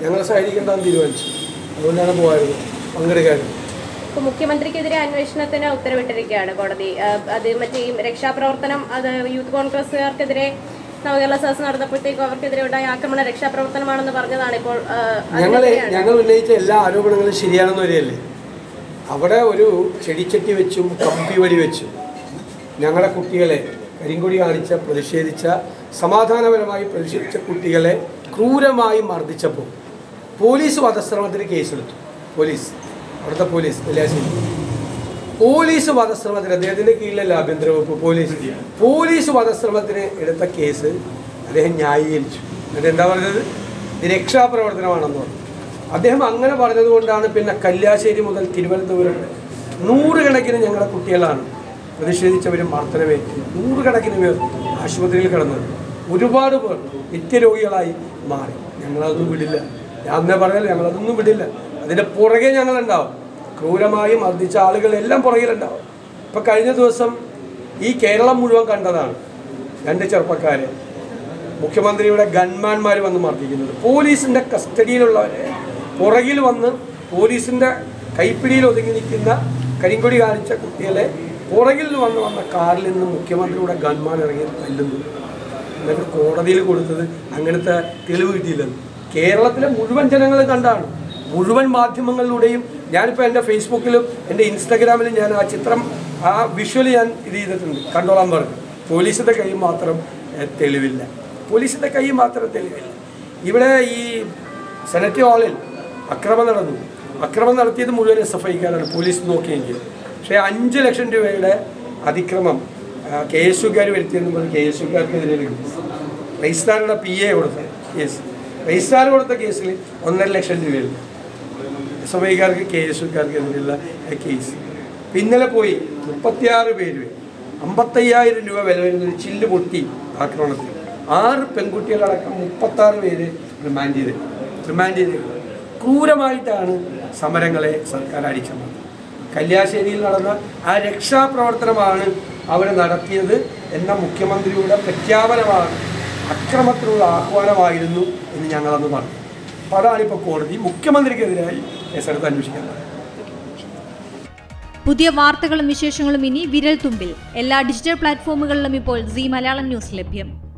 ഞങ്ങളെ സഹകരിക്കേണ്ടെന്ന് തീരുമാനിച്ചു അതുകൊണ്ടാണ് പോയത് പങ്കെടുക്കാനും ഇപ്പൊ മുഖ്യമന്ത്രിക്കെതിരെ അന്വേഷണത്തിന് ഉത്തരവിട്ടിരിക്കുകയാണ് കോടതി ആ, അത് മറ്റേ ഈ രക്ഷാപ്രവർത്തനം അത് യൂത്ത് കോൺഗ്രസുകാർക്കെതിരെ നവകേരള സദസ് നടന്നപ്പോഴത്തേക്കും അവർക്കെതിരെ ഉണ്ടായ ആക്രമണം രക്ഷാപ്രവർത്തനമാണെന്ന് പറഞ്ഞതാണ് ഇപ്പോൾ ആ, ഞങ്ങൾ അതിനെതിരെയാണ്. ഞങ്ങൾ ഉന്നയിച്ച എല്ലാ ആരോപണങ്ങളും ശരിയാണെന്ന് വരികയല്ലേ അവിടെ ഒരു ചെടിച്ചട്ടി വെച്ചും കമ്പി വടി വെച്ചും ഞങ്ങളെ കുട്ടികളെ കരിങ്കൊടി കാണിച്ച പ്രതിഷേധിച്ച സമാധാനപരമായി പ്രതിഷേധിച്ച കുട്ടികളെ ക്രൂരമായി മർദ്ദിച്ചപ്പോൾ പോലീസ് വധശ്രമത്തിന് കേസെടുത്തു പോലീസ് അവിടുത്തെ പോലീസ് നെല്ലിയാശ്ശേരി പോലീസ് വധശ്രമത്തിന് അദ്ദേഹത്തിൻ്റെ കീഴിലല്ല ആഭ്യന്തര വകുപ്പ് പോലീസ് പോലീസ് വധശ്രമത്തിന് എടുത്ത കേസ് അദ്ദേഹം ന്യായീകരിച്ചു എന്നിട്ട് എന്താ പറഞ്ഞത് ഇത് രക്ഷാപ്രവർത്തനമാണെന്ന് പറഞ്ഞു അദ്ദേഹം അങ്ങനെ പറഞ്ഞതുകൊണ്ടാണ് പിന്നെ കല്യാശ്ശേരി മുതൽ തിരുവനന്തപുരം വരെ നൂറുകണക്കിന് ഞങ്ങളുടെ കുട്ടികളാണ് പ്രതിഷേധിച്ചവരും മർദ്ദനമേറ്റ് നൂറുകണക്കിന് പേർ ആശുപത്രിയിൽ കിടന്നത് ഒരുപാട് പേർ നിത്യരോഗികളായി മാറി ഞങ്ങളതൊന്നും വിടില്ല ഞാൻ അന്നേ പറഞ്ഞാൽ ഞങ്ങളതൊന്നും വിടില്ല അതിൻ്റെ പുറകെ ഞങ്ങളുണ്ടാവും ക്രൂരമായി മർദ്ദിച്ച ആളുകളെല്ലാം പുറകിലുണ്ടാവും ഇപ്പം കഴിഞ്ഞ ദിവസം ഈ കേരളം മുഴുവൻ കണ്ടതാണ് രണ്ട് ചെറുപ്പക്കാരെ മുഖ്യമന്ത്രിയുടെ ഗൺമാന്മാർ വന്ന് മർദ്ദിക്കുന്നത് പോലീസിൻ്റെ കസ്റ്റഡിയിലുള്ളവരെ പുറകിൽ വന്ന് പോലീസിൻ്റെ കൈപ്പിടിയിൽ ഒതുങ്ങി നിൽക്കുന്ന കരിങ്കൊടി കാണിച്ച കുട്ടികളെ പുറകിൽ വന്ന് വന്ന കാറിൽ നിന്ന് മുഖ്യമന്ത്രിയുടെ ഗൺമാൻ ഇറങ്ങി തല്ലുന്നു എന്നിട്ട് കോടതിയിൽ കൊടുത്തത് അങ്ങനത്തെ തെളിവ് കിട്ടിയില്ലെന്ന് കേരളത്തിലെ മുഴുവൻ ജനങ്ങളും കണ്ടാണ് മുഴുവൻ മാധ്യമങ്ങളിലൂടെയും ഞാനിപ്പോൾ എൻ്റെ ഫേസ്ബുക്കിലും എൻ്റെ ഇൻസ്റ്റാഗ്രാമിലും ഞാൻ ആ ചിത്രം ആ വിഷ്വൽ ഞാൻ ഇത് ചെയ്തിട്ടുണ്ട് കണ്ടോളാൻ പറഞ്ഞു പോലീസിൻ്റെ കയ്യിൽ മാത്രം ഏഹ്, തെളിവില്ല പോലീസിൻ്റെ കയ്യിൽ മാത്രം തെളിവില്ല ഇവിടെ ഈ സെനറ്റ് ഹാളിൽ അക്രമം നടന്നു അക്രമം നടത്തിയത് മുഴുവൻ എസ് എഫ് ഐക്കാരാണ് പോലീസ് നോക്കിയെങ്കിൽ പക്ഷേ അഞ്ച് ലക്ഷം രൂപയുടെ അതിക്രമം കെ എസ് യുക്കാർ വരുത്തിയെന്ന് പറഞ്ഞ് കെ എസ് യുക്കാർക്കെതിരെ രജിസ്ട്രാറുടെ പി എ കൊടുത്ത കേസ് രജിസ്ട്രാർ കൊടുത്ത കേസിൽ ഒന്നര ലക്ഷം രൂപയുണ്ട് എസ് എഫ് ഐക്കാർക്ക് കെ എസ് യുക്കാർക്ക് എതിരെയുള്ള കേസ് ഇപ്പം ഇന്നലെ പോയി മുപ്പത്തിയാറ് പേര് അമ്പത്തയ്യായിരം രൂപ വില വരുന്ന ഒരു ചില്ല് പൊട്ടി ആക്രമണത്തിൽ ആറ് പെൺകുട്ടികളടക്കം മുപ്പത്താറ് പേര് റിമാൻഡ് ചെയ്ത് റിമാൻഡ് ചെയ്ത് ക്രൂരമായിട്ടാണ് സമരങ്ങളെ സർക്കാർ അടിച്ചത് കല്യാശ്ശേരിയിൽ നടന്ന ആ രക്ഷാപ്രവർത്തനമാണ് അവർ നടത്തിയത് എന്ന മുഖ്യമന്ത്രിയുടെ പ്രഖ്യാപനമാണ് അക്രമത്തിനുള്ള ആഹ്വാനമായിരുന്നു എന്ന് ഞങ്ങളന്ന് പറഞ്ഞു അപ്പോൾ അതാണിപ്പോൾ കോടതി മുഖ്യമന്ത്രിക്കെതിരായി കേസെടുത്ത് അന്വേഷിക്കാൻ പറഞ്ഞത് പുതിയ വാർത്തകളും വിശേഷങ്ങളും ഇനി വിരൽ തുമ്പിൽ എല്ലാ ഡിജിറ്റൽ പ്ലാറ്റ്ഫോമുകളിലും ഇപ്പോൾ സി മലയാളം ന്യൂസ് ലഭ്യം